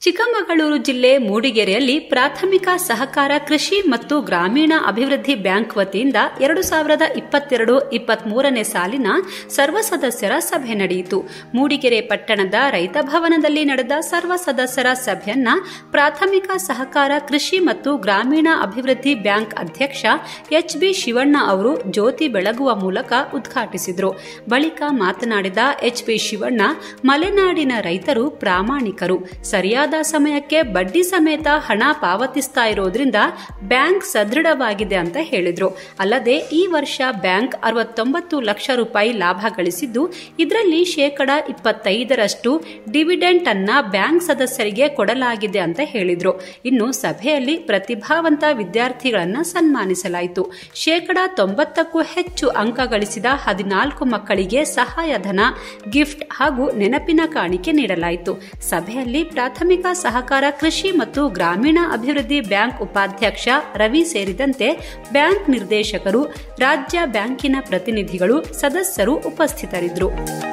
ಚಿಕ್ಕಮಗಳೂರು ಜಿಲ್ಲೆ ಮೂಡಿಗೆರೆಯಲ್ಲಿ ಪ್ರಾಥಮಿಕ ಸಹಕಾರ ಕೃಷಿ ಮತ್ತು ಗ್ರಾಮೀಣ ಅಭಿವೃದ್ಧಿ ಬ್ಯಾಂಕ್ ವತಿಯಿಂದ ಎರಡು ಸಾವಿರದ ಇಪ್ಪತ್ತೆರಡು ಇಪ್ಪತ್ಮೂರನೇ ಸಾಲಿನ ಸರ್ವ ಸದಸ್ಯರ ಸಭೆ ನಡೆಯಿತು ಮೂಡಿಗೆರೆ ಪಟ್ಟಣದ ರೈತ ಭವನದಲ್ಲಿ ನಡೆದ ಸರ್ವ ಸದಸ್ಯರ ಸಭೆಯನ್ನ ಪ್ರಾಥಮಿಕ ಸಹಕಾರ ಕೃಷಿ ಮತ್ತು ಗ್ರಾಮೀಣ ಅಭಿವೃದ್ಧಿ ಬ್ಯಾಂಕ್ ಅಧ್ಯಕ್ಷ ಎಚ್ ಬಿ ಶಿವಣ್ಣ ಅವರು ಜ್ಯೋತಿ ಬೆಳಗುವ ಮೂಲಕ ಉದ್ಘಾಟಿಸಿದರು ಬಳಿಕ ಮಾತನಾಡಿದ ಎಚ್ ಬಿ ಶಿವಣ್ಣ ಮಲೆನಾಡಿನ ರೈತರು ಪ್ರಾಮಾಣಿಕರು ಸರಿಯಾದ ಸಮಯಕ್ಕೆ ಬಡ್ಡಿ ಸಮೇತ ಹಣ ಪಾವತಿಸ್ತಾ ಇರೋದ್ರಿಂದ ಬ್ಯಾಂಕ್ ಸದೃಢವಾಗಿದೆ ಅಂತ ಹೇಳಿದ್ರು ಅಲ್ಲದೆ ಈ ವರ್ಷ ಬ್ಯಾಂಕ್ ಅರವತ್ತೊಂಬತ್ತು ಲಕ್ಷ ರೂಪಾಯಿ ಲಾಭ ಗಳಿಸಿದ್ದು ಇದರಲ್ಲಿ ಶೇಕಡ ಇಪ್ಪತ್ತೈದರಷ್ಟು ಡಿವಿಡೆಂಟ್ ಅನ್ನ ಬ್ಯಾಂಕ್ ಸದಸ್ಯರಿಗೆ ಕೊಡಲಾಗಿದೆ ಅಂತ ಹೇಳಿದ್ರು ಇನ್ನು ಸಭೆಯಲ್ಲಿ ಪ್ರತಿಭಾವಂತ ವಿದ್ಯಾರ್ಥಿಗಳನ್ನ ಸನ್ಮಾನಿಸಲಾಯಿತು ಶೇಕಡ ತೊಂಬತ್ತಕ್ಕೂ ಹೆಚ್ಚು ಅಂಕ ಗಳಿಸಿದ ಹದಿನಾಲ್ಕು ಮಕ್ಕಳಿಗೆ ಸಹಾಯಧನ ಗಿಫ್ಟ್ ಹಾಗೂ ನೆನಪಿನ ಕಾಣಿಕೆ ನೀಡಲಾಯಿತು ಸಭೆಯಲ್ಲಿ ಪ್ರಾಥಮಿಕ ಸಹಕಾರ ಕೃಷಿ ಮತ್ತು ಗ್ರಾಮೀಣ ಅಭಿವೃದ್ಧಿ ಬ್ಯಾಂಕ್ ಉಪಾಧ್ಯಕ್ಷ ರವಿ ಸೇರಿದಂತೆ ಬ್ಯಾಂಕ್ ನಿರ್ದೇಶಕರು ರಾಜ್ಯ ಬ್ಯಾಂಕಿನ ಪ್ರತಿನಿಧಿಗಳು ಸದಸ್ಯರು ಉಪಸ್ಥಿತರಿದ್ದರು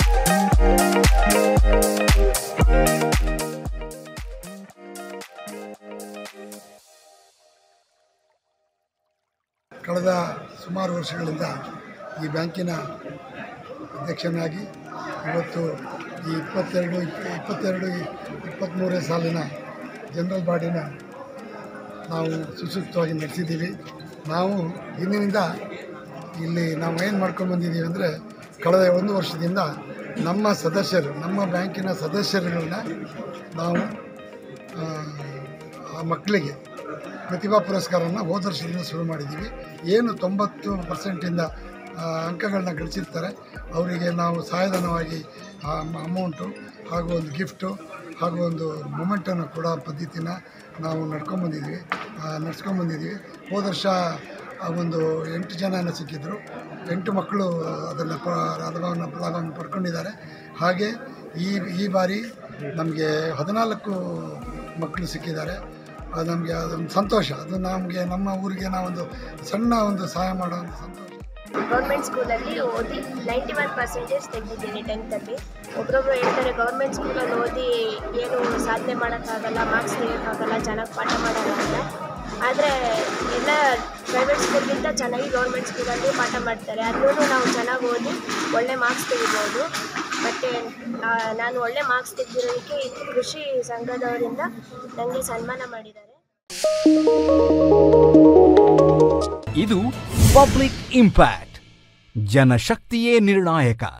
ಕಳೆದ ಸುಮಾರು ವರ್ಷಗಳಿಂದ ಈ ಬ್ಯಾಂಕಿನ ಅಧ್ಯಕ್ಷನಾಗಿ ಇವತ್ತು ಈ ಇಪ್ಪತ್ತೆರಡು ಇಪ್ಪ- ಇಪ್ಪತ್ತೆರಡು ಇಪ್ಪತ್ತ್ಮೂರನೇ ಸಾಲಿನ ಜನರಲ್ ಬಾಡಿನ ನಾವು ಸುಸೂಕ್ತವಾಗಿ ನಡೆಸಿದ್ದೀವಿ ನಾವು ಇಂದಿನಿಂದ ಇಲ್ಲಿ ನಾವು ಏನು ಮಾಡ್ಕೊಂಡು ಬಂದಿದ್ದೀವಿ ಅಂದರೆ ಕಳೆದ ಒಂದು ವರ್ಷದಿಂದ ನಮ್ಮ ಸದಸ್ಯರು ನಮ್ಮ ಬ್ಯಾಂಕಿನ ಸದಸ್ಯರುಗಳನ್ನ ನಾವು ಆ, ಆ ಮಕ್ಕಳಿಗೆ ಪ್ರತಿಭಾ ಪುರಸ್ಕಾರನ ಹೋದ ವರ್ಷದಿಂದ ಶುರು ಮಾಡಿದ್ದೀವಿ ಏನು ತೊಂಬತ್ತು ಪರ್ಸೆಂಟಿಂದ ಅಂಕಗಳನ್ನ ಗಳಿಸಿರ್ತಾರೆ ಅವರಿಗೆ ನಾವು ಸಹಾಯಧನವಾಗಿ ಆ ಅಮೌಂಟು ಹಾಗೂ ಒಂದು ಗಿಫ್ಟು ಹಾಗೂ ಒಂದು ಮೊಮೆಂಟನ್ನು ಕೊಡೋ ಪದ್ಧತಿನ ನಾವು ನಡ್ಕೊಂಬಂದಿದ್ವಿ ನಡ್ಸ್ಕೊಂಬಂದಿದ್ವಿ ಹೋದ ವರ್ಷ ಆ ಒಂದು ಎಂಟು ಜನ ಸಿಕ್ಕಿದ್ರು ಎಂಟು ಮಕ್ಕಳು ಅದನ್ನು ಪ ಲಾಭವನ್ನು ಲಾಭವನ್ನು ಪಡ್ಕೊಂಡಿದ್ದಾರೆ ಹಾಗೆ ಈ ಈ ಬಾರಿ ನಮಗೆ ಹದಿನಾಲ್ಕು ಮಕ್ಕಳು ಸಿಕ್ಕಿದ್ದಾರೆ ಅದು ನಮಗೆ ಅದೊಂದು ಸಂತೋಷ ಅದು ನಮಗೆ ನಮ್ಮ ಊರಿಗೆ ನಾವೊಂದು ಸಣ್ಣ ಒಂದು ಸಹಾಯ ಮಾಡೋ ಒಂದು ಸಂತೋಷ ಗೌರ್ಮೆಂಟ್ ಸ್ಕೂಲಲ್ಲಿ ಓದಿ ನೈಂಟಿ ಒನ್ ಪರ್ಸೆಂಟೇಜ್ ತೆಗೆದಿದ್ದೀನಿ ಟೆಂತಲ್ಲಿ ಒಬ್ರೊಬ್ರು ಹೇಳ್ತಾರೆ ಗೌರ್ಮೆಂಟ್ ಸ್ಕೂಲಲ್ಲಿ ಓದಿ ಏನು ಸಾಧನೆ ಮಾಡೋಕ್ಕಾಗಲ್ಲ ಮಾರ್ಕ್ಸ್ ತೆಗಿಯೋಕ್ಕಾಗಲ್ಲ ಚೆನ್ನಾಗಿ ಪಾಠ ಮಾಡಲ್ಲ ಅಂತ ಆದರೆ ಎಲ್ಲ ಪ್ರೈವೇಟ್ ಸ್ಕೂಲ್ಗಿಂತ ಚೆನ್ನಾಗಿ ಗೌರ್ಮೆಂಟ್ ಸ್ಕೂಲಲ್ಲಿ ಪಾಠ ಮಾಡ್ತಾರೆ ಅದನ್ನೂ ನಾವು ಚೆನ್ನಾಗಿ ಓದಿ ಒಳ್ಳೆ ಮಾರ್ಕ್ಸ್ ತೆಗಿಬೋದು ಮತ್ತು ನಾನು ಒಳ್ಳೆ ಮಾರ್ಕ್ಸ್ ತೆಗೆದಿರೋದಕ್ಕೆ ಕೃಷಿ ಸಂಘದವರಿಂದ ನನಗೆ ಸನ್ಮಾನ ಮಾಡಿದ್ದಾರೆ ಇದು ಪಬ್ಲಿಕ್ ಇಂಪ್ಯಾಕ್ಟ್ ಜನಶಕ್ತಿಯೇ ನಿರ್ಣಾಯಕ